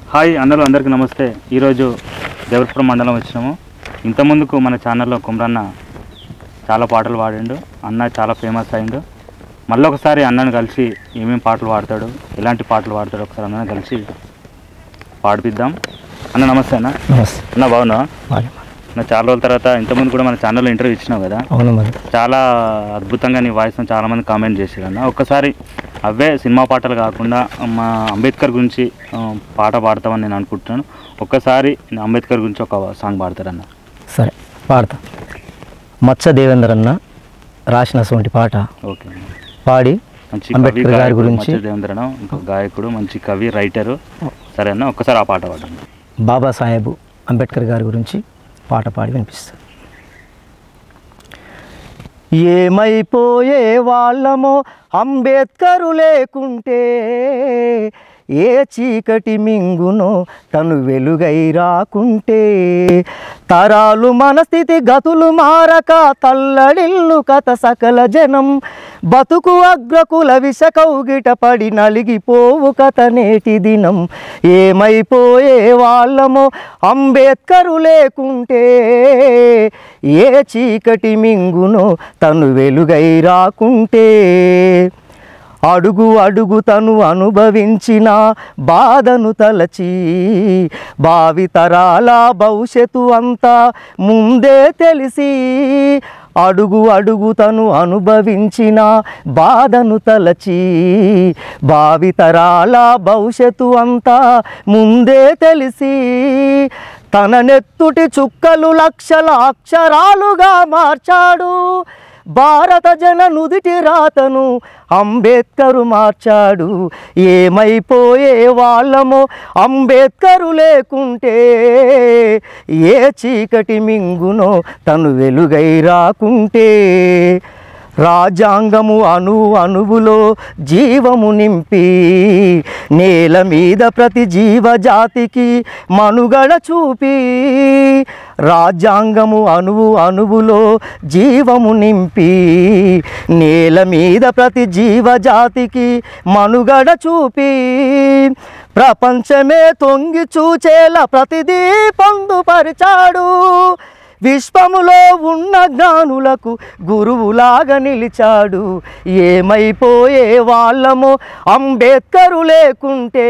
Hi అందరూ అందరికీ నమస్తే ఈరోజు దేవరపురం మండలం వచ్చినాము ఇంతకుముందుకు మన ఛానల్లో కుమ్రన్న చాలా పాటలు పాడిండు అన్న చాలా ఫేమస్ అయిండు మళ్ళీ ఒకసారి అన్నను కలిసి ఏమేమి పాటలు పాడతాడు ఎలాంటి పాటలు పాడతాడు ఒకసారి అన్నను కలిసి పాడిపిద్దాం అన్న నమస్తే అన్న నమస్తే అన్న బాగున్నా మరి నా చాలా రోజుల తర్వాత ఇంతకుముందు కూడా మన ఛానల్లో ఇంటర్వ్యూ ఇచ్చినావు కదా అవును మరి చాలా అద్భుతంగా నీ వాయిస్ చాలా మంది కామెంట్ చేశారు అన్న ఒక్కసారి అవే సినిమా పాటలు కాకుండా మా అంబేద్కర్ గురించి ఆ, పాట పాడతామని నేను అనుకుంటున్నాను ఒక్కసారి నా అంబేద్కర్ గురించి ఒక సాంగ్ పాడతారన్న సరే పాడతా మత్స దేవేందర్ అన్న రాసినటువంటి పాట ఓకే అన్న. పాడి మంచి కవి అంబేద్కర్ గారి గాయకుడు గురించి మచ్చ దేవేంద్రన ఇంకో గాయకుడు మంచి కవి రైటరు సరే అన్న ఒక్కసారి ఆ పాట పాడండి బాబాసాహెబ్ అంబేద్కర్ గారి గురించి పాట పాడి వినిపిస్తాను ఏమైపోయే వాళ్ళమో అంబేద్కరు లేకుంటే ఏ చీకటి మింగునో తను వెలుగై రాకుంటే తరాలు మన స్థితి గతులు మారక తల్లడిల్లు కథ సకల జనం బతుకు అగ్రకుల విష కౌగిట పడి నలిగిపోవు కథ నేటి దినం ఏమైపోయే వాళ్ళమో అంబేద్కరు లేకుంటే ఏ చీకటి మింగునో తను వెలుగై రాకుంటే అడుగు అడుగు తను అనుభవించిన బాధను తలచి భావితరాల భవిష్యత్తు అంతా ముందే తెలిసి అడుగు అడుగు తను అనుభవించిన బాధను తలచి భావితరాల భవిష్యత్తు అంతా ముందే తెలిసి తన నెత్తుటి చుక్కలు లక్షల అక్షరాలుగా మార్చాడు భారత జన నుదిటి రాతను అంబేద్కరు మార్చాడు ఏమైపోయే వాళ్ళమో అంబేద్కరు లేకుంటే ఏ చీకటి మింగునో తను వెలుగై రాకుంటే రాజ్యాంగము అణు అణువులో జీవము నింపి నేల మీద ప్రతి జీవజాతికి మనుగడ చూపి రాజ్యాంగము అణువు అణువులో జీవము నింపి నేల మీద ప్రతి జీవజాతికి మనుగడ చూపి ప్రపంచమే తొంగి చూచేలా ప్రతిదీ పొందుపరిచాడు విశ్వములో ఉన్న జ్ఞానులకు గురువులాగా నిలిచాడు ఏమైపోయే వాళ్ళమో అంబేద్కరు లేకుంటే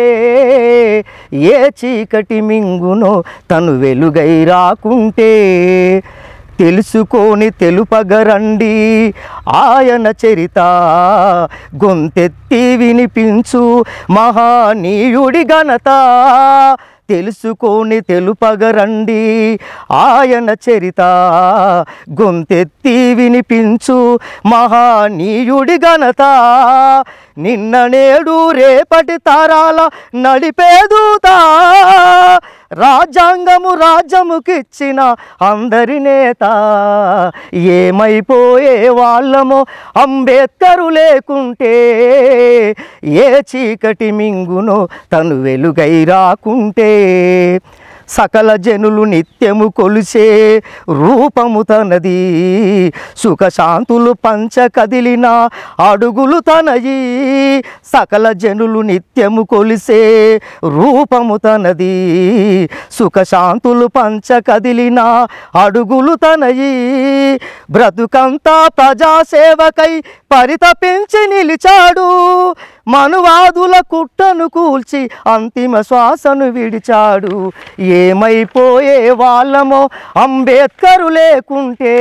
ఏ చీకటి మింగునో తను వెలుగై రాకుంటే తెలుసుకొని తెలుపగరండి ఆయన చరిత గొంతెత్తి వినిపించు మహానీయుడి ఘనత తెలుసుకొని తెలుపగరండి ఆయన చరిత గొంతెత్తి వినిపించు మహానీయుడి ఘనత నిన్న నేడు రేపటి తరాల నడిపేదూతా రాజ్యాంగము రాజ్యముకిచ్చిన అందరి నేత ఏమైపోయే వాళ్ళమో అంబేద్కరు లేకుంటే ఏ చీకటి మింగునో తను వెలుగై రాకుంటే సకల జనులు నిత్యము కొలిసే రూపము తనది సుఖశాంతులు పంచ కదిలిన అడుగులు తనయి సకల జనులు నిత్యము కొలిసే రూపము తనది సుఖశాంతులు పంచ కదిలిన అడుగులు తనయి బ్రతుకంతా ప్రజాసేవకై పరితపించి నిలిచాడు మనువాదుల కుట్టను కూల్చి అంతిమ శ్వాసను విడిచాడు ఏమైపోయే వాళ్ళమో అంబేద్కరు లేకుంటే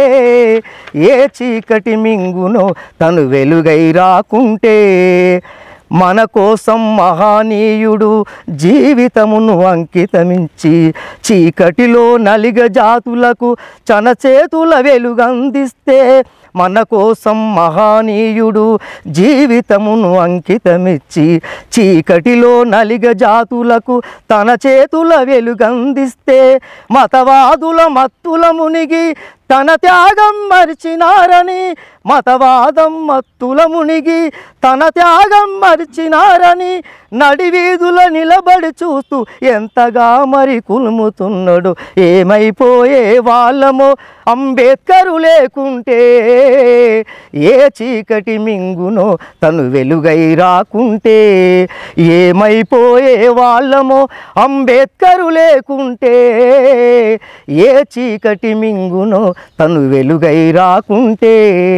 ఏ చీకటి మింగునో తను వెలుగై రాకుంటే మన కోసం మహానీయుడు జీవితమును అంకితమించి చీకటిలో నలిగ జాతులకు చనచేతుల వెలుగందిస్తే మన కోసం మహానీయుడు జీవితమును అంకితమిచ్చి చీకటిలో నలిగ జాతులకు తన చేతుల వెలుగందిస్తే మతవాదుల మత్తుల మునిగి తన త్యాగం మరిచినారని మతవాదం మత్తుల మునిగి తన త్యాగం మరిచినారని నడివీధుల నిలబడి చూస్తూ ఎంతగా మరి కులుముతున్నాడు ఏమైపోయే వాళ్ళమో అంబేద్కరు లేకుంటే ఏ చీకటి మింగునో తను వెలుగై రాకుంటే ఏమైపోయే వాళ్ళమో అంబేద్కరు లేకుంటే ఏ చీకటి మింగునో తను వెలుగై రాకుంటే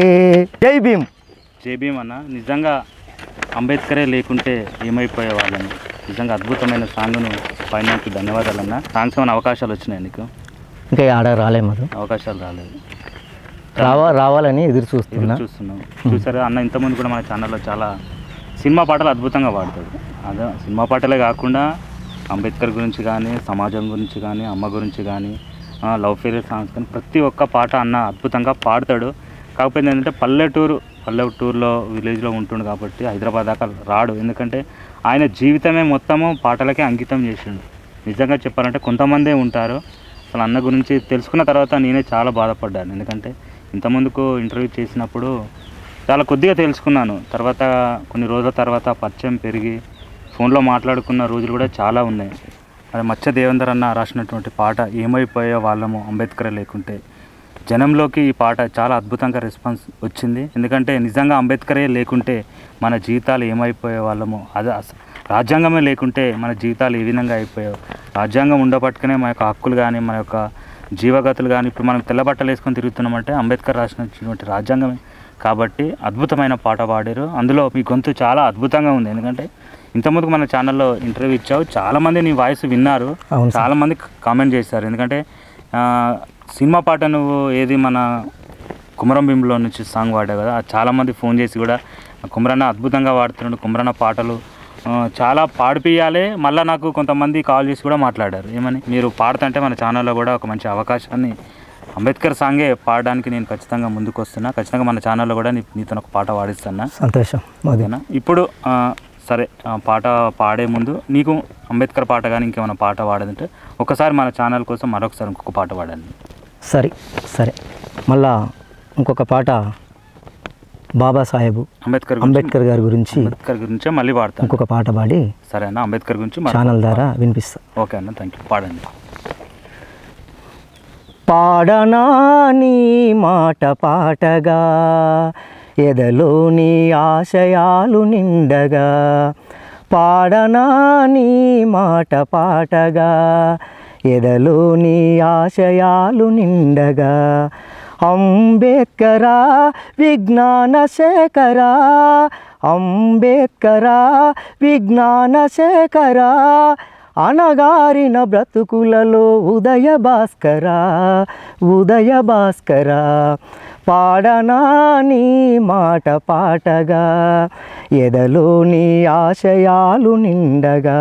జై భీమ్ జేబీఎం అన్న నిజంగా అంబేద్కరే లేకుంటే ఏమైపోయే వాళ్ళని నిజంగా అద్భుతమైన సాంగ్ను పైనకి ధన్యవాదాలు అన్న సాంగ్స్ ఏమైనా అవకాశాలు వచ్చినాయి నీకు ఇంకా ఆడ రాలే మధు అవకాశాలు రాలేదు రావా రావాలని ఎదురు చూస్తున్నా ఎదురు చూస్తున్నాం చూసారా అన్న ఇంతకుముందు కూడా మన ఛానల్లో చాలా సినిమా పాటలు అద్భుతంగా పాడతాడు అదే సినిమా పాటలే కాకుండా అంబేద్కర్ గురించి కానీ సమాజం గురించి కానీ అమ్మ గురించి కానీ లవ్ ఫెయిలియర్ సాంగ్స్ కానీ ప్రతి ఒక్క పాట అన్న అద్భుతంగా పాడతాడు కాకపోతే ఏంటంటే పల్లెటూరు పల్లెటూరులో విలేజ్లో ఉంటుండు కాబట్టి హైదరాబాద్ దాకా రాడు ఎందుకంటే ఆయన జీవితమే మొత్తము పాటలకే అంకితం చేసిండు నిజంగా చెప్పాలంటే కొంతమందే ఉంటారు అసలు అన్న గురించి తెలుసుకున్న తర్వాత నేనే చాలా బాధపడ్డాను ఎందుకంటే ఇంతకుముందుకు ఇంటర్వ్యూ చేసినప్పుడు చాలా కొద్దిగా తెలుసుకున్నాను తర్వాత కొన్ని రోజుల తర్వాత పరిచయం పెరిగి ఫోన్లో మాట్లాడుకున్న రోజులు కూడా చాలా ఉన్నాయి అది మచ్చ దేవేందర్ అన్న రాసినటువంటి పాట ఏమైపోయే వాళ్ళము అంబేద్కర్ లేకుంటే జనంలోకి ఈ పాట చాలా అద్భుతంగా రెస్పాన్స్ వచ్చింది ఎందుకంటే నిజంగా అంబేద్కరే లేకుంటే మన జీవితాలు ఏమైపోయే వాళ్ళమో అది అస- రాజ్యాంగమే లేకుంటే మన జీవితాలు ఏ విధంగా అయిపోయావు రాజ్యాంగం ఉండబట్టుకునే మన యొక్క హక్కులు కానీ మన యొక్క జీవగతులు కానీ ఇప్పుడు మనం తెల్ల బట్టలు వేసుకొని తిరుగుతున్నామంటే అంబేద్కర్ రాసినటువంటి రాజ్యాంగమే కాబట్టి అద్భుతమైన పాట పాడారు అందులో మీ గొంతు చాలా అద్భుతంగా ఉంది ఎందుకంటే ఇంతకుముందు మన ఛానల్లో ఇంటర్వ్యూ ఇచ్చావు చాలామంది నీ వాయిస్ విన్నారు అవును సార్. చాలామంది కామెంట్ చేశారు ఎందుకంటే ఆ, సినిమా పాట నువ్వు ఏది మన కుమరం భీంలో నుంచి సాంగ్ పాడావు కదా అది చాలామంది ఫోన్ చేసి కూడా కుమరన్న అద్భుతంగా పాడుతున్నాడు కుమరన్న పాటలు ఆ, చాలా పాడిపియాలి మళ్ళీ నాకు కొంతమంది కాల్ చేసి కూడా మాట్లాడారు ఏమని మీరు పాడుతుంటే మన ఛానల్లో కూడా ఒక మంచి అవకాశాన్ని అంబేద్కర్ సాంగే పాడడానికి నేను ఖచ్చితంగా ముందుకు వస్తున్నా ఖచ్చితంగా మన ఛానల్లో కూడా నీ నీతో ఒక పాట పాడిస్తున్నా సంతోషం మధు ఓకేనా ఇప్పుడు ఆ, సరే ఆ, పాట పాడే ముందు నీకు అంబేద్కర్ పాట కానీ ఇంకేమైనా పాట పాడదంటే ఒకసారి మన ఛానల్ కోసం మరొకసారి ఇంకొక పాట పాడండి సరే సరే మళ్ళా ఇంకొక పాట బాబాసాహెబు అంబేద్కర్ గురించి- అంబేద్కర్ గారి గురించి అంబేద్కర్ గురించే మళ్ళీ పాడతాను ఇంకొక పాట పాడి సరేనా అంబేద్కర్ గురించి మరొక ఛానల్ పాట. ద్వారా వినిపిస్తా ఓకే అన్న థ్యాంక్ యూ పాడండి పాడనా నీ మాట పాటగా ఎదలోని ఆశయాలు నిండగా పాడనా నీ మాట పాటగా ఎదలోని ఆశయాలు నిండగా అంబేద్కరా విజ్ఞాన శేఖరా అంబేద్కరా విజ్ఞాన శేఖరా అనగారిన బ్రతుకులలో ఉదయ భాస్కరా ఉదయ భాస్కరా పాడనా నీ మాట పాటగా ఎదలోని ఆశయాలు నిండగా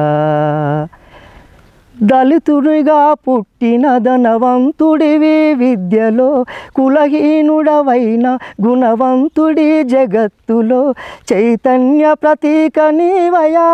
దళితుడిగా పుట్టిన ధనవంతుడివి విద్యలో కులహీనుడవైన గుణవంతుడి జగత్తులో చైతన్య ప్రతీక నీవయా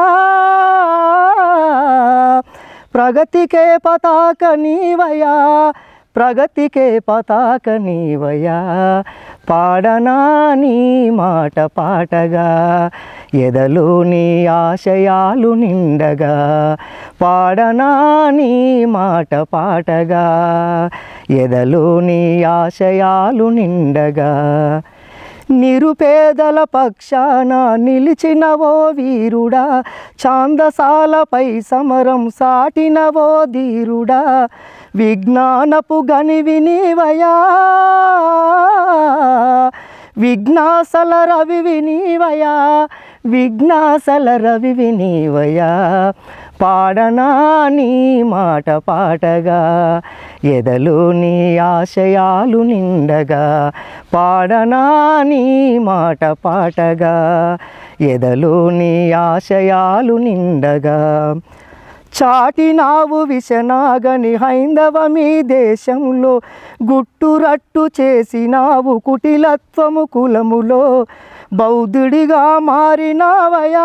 ప్రగతికే పతాక నీవయా ప్రగతికే పతాక నీవయా పాడనా నీ మాట పాటగా ఎదలోని ఆశయాలు నిండగా పాడనా నీ మాట పాటగా ఎదలోని ఆశయాలు నిండగా నిరుపేదల పక్షాన నిలిచినవో వీరుడా ఛాందసాలపై సమరం సాటినవో ధీరుడా విజ్ఞానపు గనివి నీవయా విఘ్నాసల రవి నీవయా విఘ్నాసల రవి నీవయా పాడనా నీ మాట పాటగా ఎదలోని ఆశయాలు నిండగా పాడనా నీ మాట పాటగా ఎదలోని ఆశయాలు నిండగా చాటినావు విషనాగని హైందవమీ దేశంలో గుట్టురట్టు చేసినావు కుటిలత్వము కులములో బౌద్ధుడిగా మారినావయా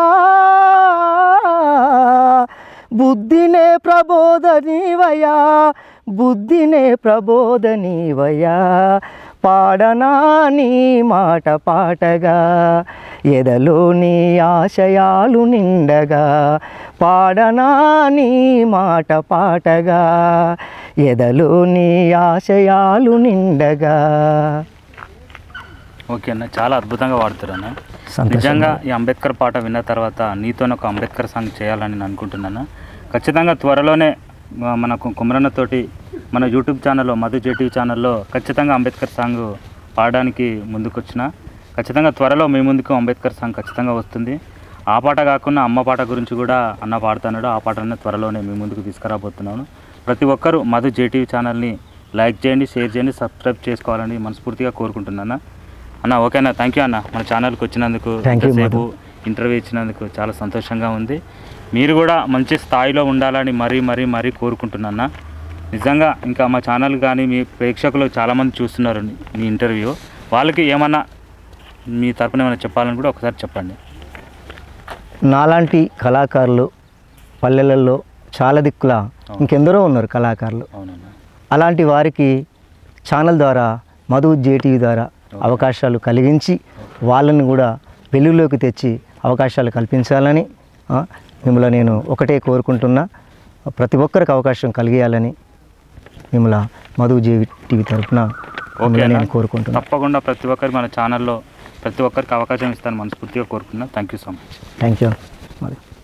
బుద్ధినే ప్రబోధనీవయా బుద్ధినే ప్రబోధనీవయా పాడనా నీ మాట పాటగా ఎదలోని ఆశయాలు నిండగా పాడనా నీ మాట పాటగా ఎదలోని ఆశయాలు నిండగా ఓకే అన్న చాలా అద్భుతంగా వాడుతారు అన్న సంతోషం. నిజంగా ఈ అంబేద్కర్ పాట విన్న తర్వాత నీతో ఒక అంబేద్కర్ సాంగ్ చేయాలని నేను అనుకుంటున్నాను ఖచ్చితంగా త్వరలోనే ఆ, మన కు- కుమరన్నతోటి మన యూట్యూబ్ ఛానల్లో మధు జేటీవీ ఛానల్లో ఖచ్చితంగా అంబేద్కర్ సాంగ్ పాడడానికి ముందుకొచ్చిన ఖచ్చితంగా త్వరలో మీ ముందుకు అంబేద్కర్ సాంగ్ ఖచ్చితంగా వస్తుంది ఆ పాట కాకుండా అమ్మ పాట గురించి కూడా అన్న పాడుతున్నాడు ఆ పాటనే త్వరలోనే మీ ముందుకు తీసుకురాబోతున్నాను ప్రతి ఒక్కరూ మధు జేటీవీ ఛానల్ని లైక్ చేయండి షేర్ చేయండి సబ్స్క్రైబ్ చేసుకోవాలని మనస్ఫూర్తిగా కోరుకుంటున్నాను అన్న ఓకేనా థ్యాంక్ యూ అన్న మన ఛానల్కి వచ్చినందుకు Thank you, ఇంతసేపు ఇంటర్వ్యూ ఇచ్చినందుకు చాలా సంతోషంగా ఉంది మీరు కూడా మంచి స్థాయిలో ఉండాలని మరీ మరీ మరీ కోరుకుంటున్నా నిజంగా ఇంకా మా ఛానల్ కానీ మీ ప్రేక్షకులు చాలామంది చూస్తున్నారు మీ ఇంటర్వ్యూ వాళ్ళకి ఏమన్నా మీ తరపున ఏమైనా చెప్పాలని కూడా ఒకసారి చెప్పండి నాలాంటి కళాకారులు పల్లెలలో చాలా దిక్కుల ఇంకెందరో ఉన్నారు కళాకారులు అవునన్నా అలాంటి వారికి ఛానల్ ద్వారా మధు జేటీవీ ద్వారా అవకాశాలు కలిగించి వాళ్ళని కూడా వెలుగులోకి తెచ్చి అవకాశాలు కల్పించాలని ఆ, మిమ్మల్ని నేను ఒకటే కోరుకుంటున్నా ప్రతి ఒక్కరికి అవకాశం కలిగేయాలని మిమ్మల్ని మధు జేటీవీ తరఫున ఓకే అన్న. నేను కోరుకుంటున్నాను తప్పకుండా ప్రతి ఒక్కరు మన ఛానల్లో ప్రతి ఒక్కరికి అవకాశం ఇస్తాను మనస్ఫూర్తిగా కోరుకున్నా thank you so much thank you మరి